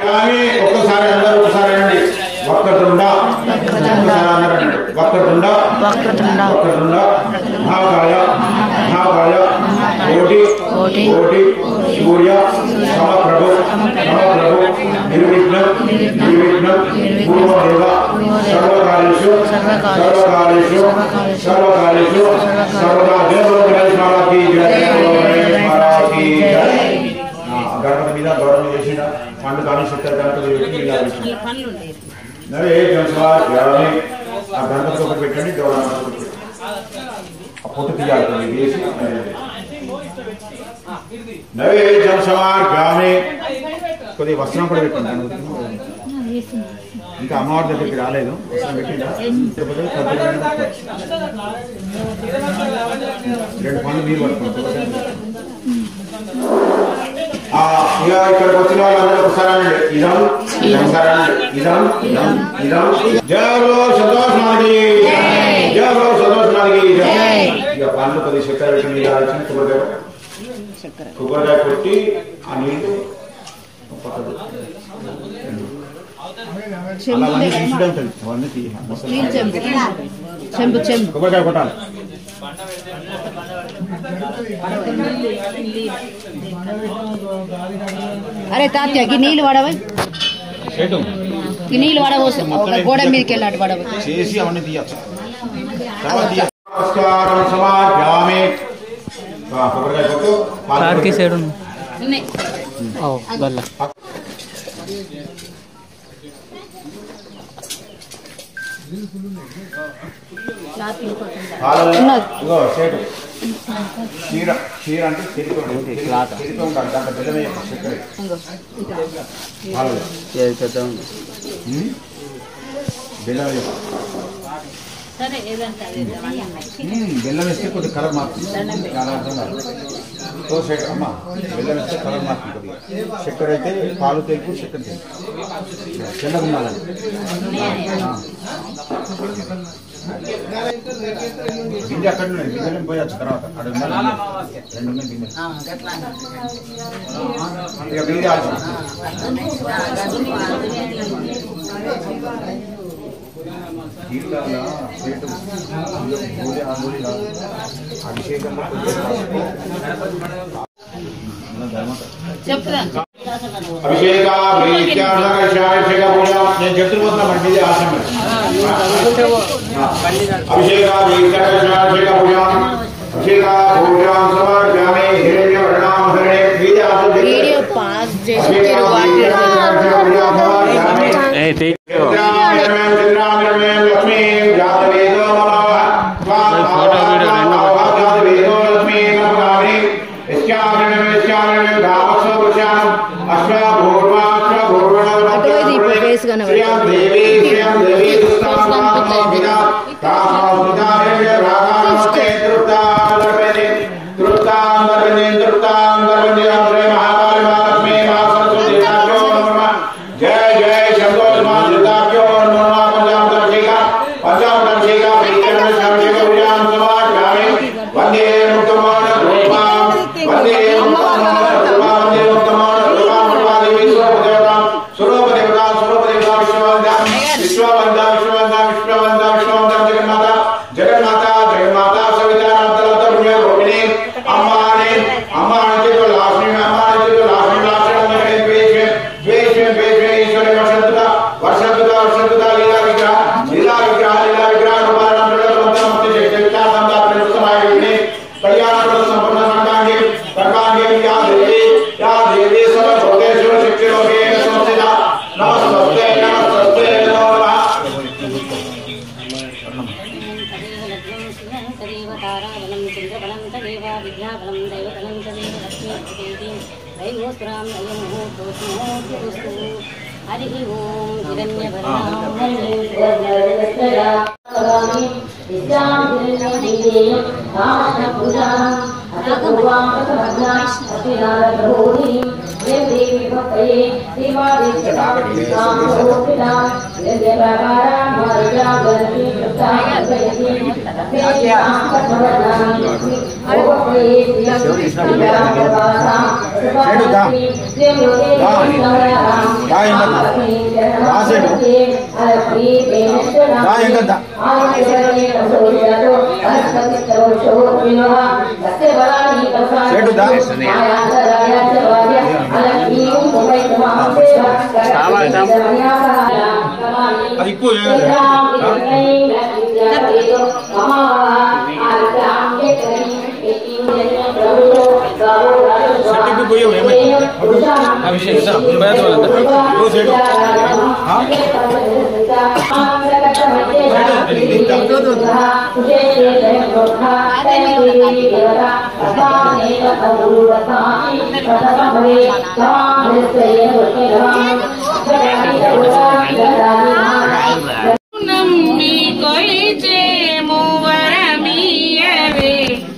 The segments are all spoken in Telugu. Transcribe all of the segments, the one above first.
కానీ ఒక్కసారి అందరూ ఒకసారి అండి వక్రతుండ ఒకసారి అందరూ అనండి. వక్రతుండ వక్రతుండ వక్రతుండ మహాకాయ మహాకాయ కోటి కోటి కోటి సూర్య సమప్రభు సమప్రభు నిర్విఘ్నం నిర్విఘ్నం పూర్వదేవ సర్వకార్యేషు సర్వకార్యేషు సర్వకార్యేషు సర్వదా దేవో గణేష్ మహారాజ్ కీ జై దేవో గణేష్ మహారాజ్ కీ జై ఆ, గణపతి మీద గౌరవం చేసిన పండు కానీ శక్తి గణపతి పెట్టి ఇలా పెట్టిన. నవే జంస్వార్ యావని ఆ గణపతి ఒకటి పెట్టండి గౌరవం ఒకటి పెట్టండి. ఆ పొట్టు తీయాలి కొన్ని వేసి నవే జంస్వార్ గ్రామే కొద్ది వస్త్రం కూడా పెట్టండి గణపతికి. ఇంకా అమ్మవారి దగ్గరికి రాలేదు వస్త్రం పెట్టిందా తిరుపతి కొద్దిగా రెండు పనులు మీరు పట్టుకోండి ఆ, ఇక ఇక్కడికి వచ్చిన వాళ్ళందరూ ఒకసారి అనండి ఇదం ఇదం ఒకసారి అనండి ఇదం ఇదం ఇదం జయలో సంతోష్ మాదికి జయలో సంతోష్ మాదికి జయ ఇక పండ్లు కొద్ది చక్కెర పెట్టి మీద ఆలోచన కొబ్బరికాయ కొబ్బరికాయ కొట్టి ఆ నీళ్లు పక్కకు. అలా అవన్నీ తీసుడే ఉంటుంది అవన్నీ తీ చెంబు చెంబు కొబ్బరికాయ కొట్టాలి అరే తాత్య ఈ నీళ్ళు పడవ చేయటం ఈ నీళ్ళు పడవోసు ఒక గోడ మీదకి వెళ్ళాడు పడవ చేసి అవన్నీ తీయచ్చు తర్వాత తీయచ్చు. నమస్కారం సమాజామే ఆ, కొబ్బరికాయ కొట్టు పాలు కార్కి కొట్టు. సైడ్ ఉంది బల్ల పాలల్లో ఇగో చేటు చీర చీర అంటే చెరిపి ఉంటుంది చెరిపి ఉంటాడు దాంట్లో బెల్లమే చక్కెర పాలల్లో పెద్ద ఉంది ఉమ్. బెల్లం వేసి. ఉమ్, బెల్లం వేస్తే కొద్దిగా కలర్ మారుతుంది చాలా అర్థం కాదు ఓ సైడ్ అమ్మ బెల్లం వేస్తే కలర్ మారుతుంది కొద్దిగా చక్కెర అయితే పాలు తెలుపు చక్కెర తెలుపు తెల్లగా ఉండాలని ఆ. గింజ అక్కడ ఉన్నాయి గింజలు పోయొచ్చు తర్వాత అక్కడ ఉండాలి రెండు ఉన్నాయి గింజలు ఇక మీదే ఆలోచన నీళ్ళల్లో చేటు పూజ ఆంబూలి కాదు. అభిషేకంలో కొద్దిగా పసుపు. చెప్తా అభిషేక అభిషేక పూజ నేను చెప్తున్నా మరి మీదే ఆశ్రమం అభిషేక అభిషేక పూజ అభిషేక పూజ సమర్ప్యామి హిరణ్య వర్ణాం హరణే మీదే ఆశ్రమం వీడియో పాస్ చేసి అభిషేక తిరుగు అభిషేక పూజ సమర్ప్యామి ఏ తీ जय जय शंभो मातृताभ्यो नमः पंचामृतं शेखा पंचामृतं शेखा विक्रम शंकर पूजां समाचारे वंदे मुक्तमान रूपां वंदे मुक्तमान रूपां वंदे मुक्तमान रूपां रूपादेवी स्वरूपदेवतां स्वरूपदेवतां स्वरूपदेवतां विश्ववन्दां विश्ववन्दां विश्ववन्दां विश्ववन्दां विश्ववन्दां जगन्माता जगन्माता जगन्माता सविता नामतलत पुण्य रोहिणी अम्माने अम्माने तो लास्मी अम्माने तो लास्मी लास्मी नगरे द्वेषे द्वेषे द्वेषे ईश्वरे वर्षन्तुता वर्षन्तुता वर्षन्तुता लीला विग्रह लीला विग्रह लीला विग्रह रूपाणां प्रगतवन्तं मस्ति जगत्ता तन्ता प्रयुक्तमाय विघ्ने कल्याणप्रद सम्पन्न सर्वाङ्गे सर्वाङ्गे या देवी या देवी सर्वभूतेषु शक्तिरूपेण संस्थिता नमस्ते नमस्ते नमो नमः तदेव ताराबलं चन्द्रबलं तदेव विद्याबलं दैवबलं तदेव लक्ष्मीदेवीं दैवोस्त्रां अयमुहूर्तोऽस्तु हरिः ॐ हिरण्यवर्णां Thank you. అది ఎక్కువ సెట్టింగ్ పోయావు ఏమైంది ఆ విషయం ఇదా భయత వాళ్ళంతా ఓ సెట్ నమ్మి కొలిచేము వరమీయవే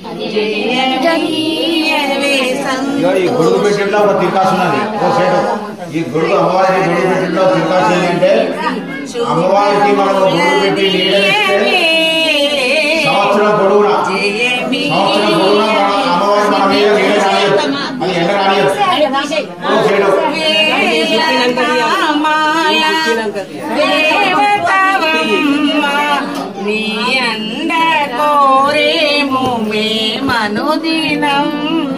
జయమీయవే ఇక ఈ గొడుగు పెట్టిట్లో ఒక తిరకాసు ఉన్నది ఓ సెట్ ఈ గొడుగు అమ్మవారికి గొడుగు పెట్టిట్లో తిరకాసు ఏంటంటే అమ్మవారికి మనం గొడుగు పెట్టి నీడనిస్తే సంవత్సరం పొడవునా సంవత్సరం పొడవునా మన అమ్మవారి మన మీద నీడ రానియదు అది ఎండ రానియదు ఓ సెట్ నీ అండ కోరేము మే మనుదినం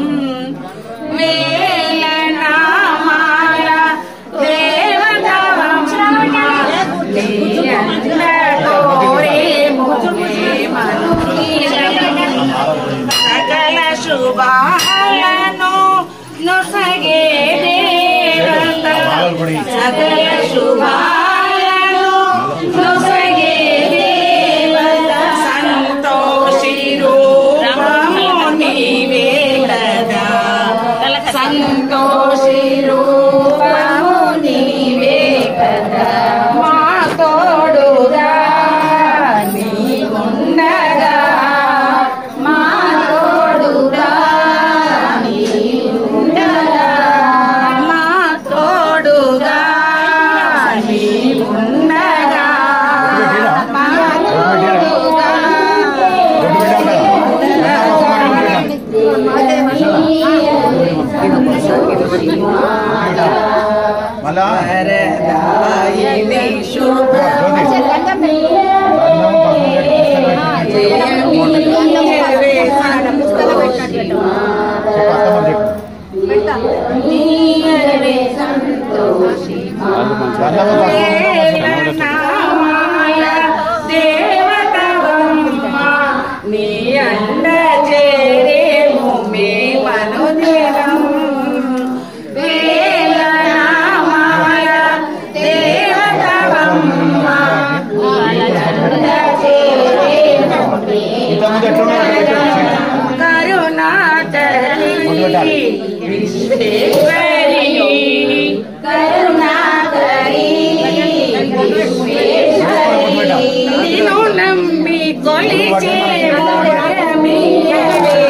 వేల నామాల దేవతవమ్మ నీ అండ కోరేము మే మనుదినం సకల శుభాలను నొసగే దేవత సకల శుభాలను నొసగే దేవత సంతోషి రూపము నీవే కదా సంతోషి రూపము నీవే కదా మా తోడుగా నీ ఉండగా మా తోడుగా నీ ఉండగా మా తోడుగా నీ ఉండగా మా తోడుగా మళ్ళా వరదాయిని శుభ నీయవే నామాయ దేవతవమ్మ నీ అండ చేరేము మే మనుదినం వేల నామాయ దేవతవమ్మ నీ అండ చేరేము మే ఇంతకుముందు ఎట్లున్నారు కరుణాకరి విశ్వేశ్వరి కరుణాకరి విశ్వేశ్వరి నిన్ను నమ్మి కొలిచే వరమీయవే.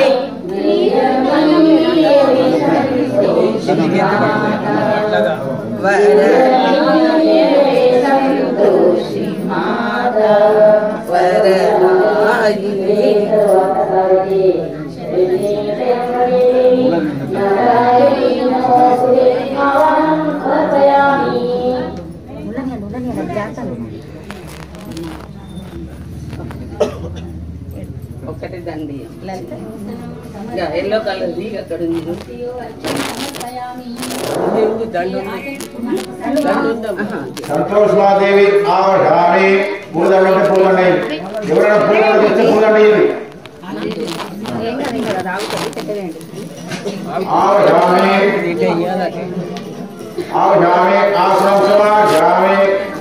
ఒకటి దండి ఇంకా ఎల్లో కలర్ అక్కడ ఉంది దండు సంతోష్మాదేవి ఆవధాని పూలదండ అంటే పూలండి ఎవరైనా పూలదండ తెస్తే పూలండి ఇది ఆవధాని ఆవధాని ఆసనం సమాజామి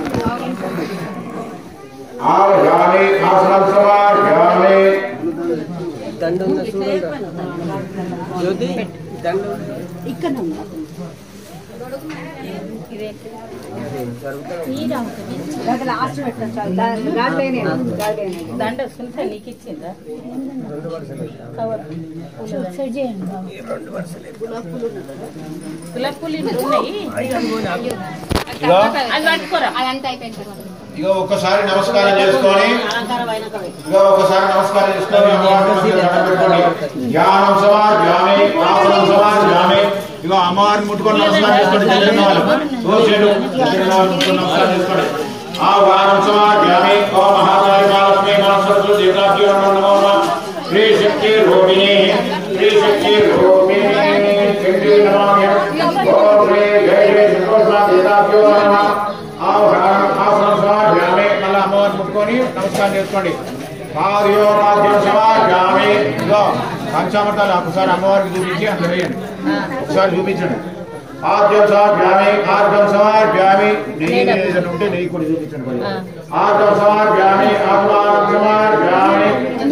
ఆవధాని ఆసనం సమాజామి దండ ఉన్న చూడండి జ్యోతి దండ దండ సునీత నీకు ఇచ్చిందా గులాబ్ పూలు ఇన్ని ఉన్నాయి ఇగో అది పట్టుకోరా అదంతా అయిపోయింది ఇక ఒక్కసారి నమస్కారం చేసుకొని అలంకారం అయినాక పెట్టు. ఇక ఒకసారి నమస్కారం చేసుకొని అమ్మవారిని మంచిగా దండం పెట్టుకోండి ధ్యానం సమాధ్యామి ఆసనం సమాధ్యామి ఇక అమ్మవారిని ముట్టుకొని నమస్కారం చేసుకోండి తెలిసిన వాళ్ళు తోచేడు తెలిసిన వాళ్ళు ముట్టుకొని నమస్కారం చేసుకోండి ఆ వారం సమాధ్యామి ఓ మహాకాళి మహాలక్ష్మి మనస్సు దేవతాభ్యో నమో నమః శ్రీ శక్తి రూపిణి శ్రీ శక్తి రూపిణి శక్తి నమామ్యం ఓం శ్రీ జయ జయ సంతోష దేవతాభ్యో నమః ఆ వారం ఆసనం సమాధ్యామి మళ్ళీ అమ్మవారిని ముట్టుకొని నమస్కారం చేసుకోండి పాదయో పాద్యం సమాధ్యామి ఇదో పంచామృతాలు ఒకసారి అమ్మవారికి చూపించి అందులో వేయండి ఒకసారి చూపించండి ఆద్యం సమాధ్యామి ఆర్గం సమాధ్యామి నెయ్యి ఏదైనా ఉంటే నెయ్యి కూడా చూపించండి కొంచెం. ఆర్గం సమాధ్యామి ఆత్మానం సమాధ్యామి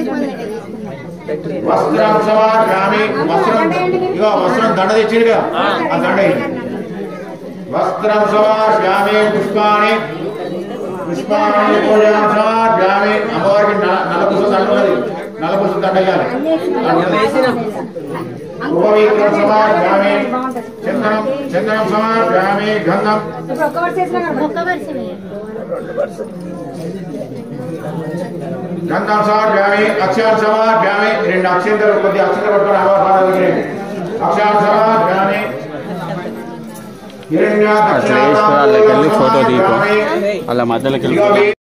వస్త్రం సమాధ్యామి వస్త్రం ఇగో వస్త్రం దండ తెచ్చిడుగా ఆ దండ వేయండి. వస్త్రం సమాధ్యామి పుష్పాణి పుష్పాణి పూజనం సమాధ్యామి అమ్మవారికి నల- నలపుస దండ ఉన్నది నలపుస దండ వేయాలి ఉపవీత్రం సమాధ్యామి చందనం చందనం సమాధ్యామి గంధం ఒక్క వరుస వేయండి. గంధం సమాధ్యామి అక్షరం సమాధ్యామి రెండు అక్షంతలు కొద్ది అక్షంతలు పట్టుకొని అమ్మవారి దగ్గర అక్షరం సమాధ్యామి హిరణ్య అట్లా వేసుకుని వాళ్ళకి వెళ్ళి ఫోటో తీయకు వాళ్ళ మధ్యలోకి వెళ్ళి దక్షిణ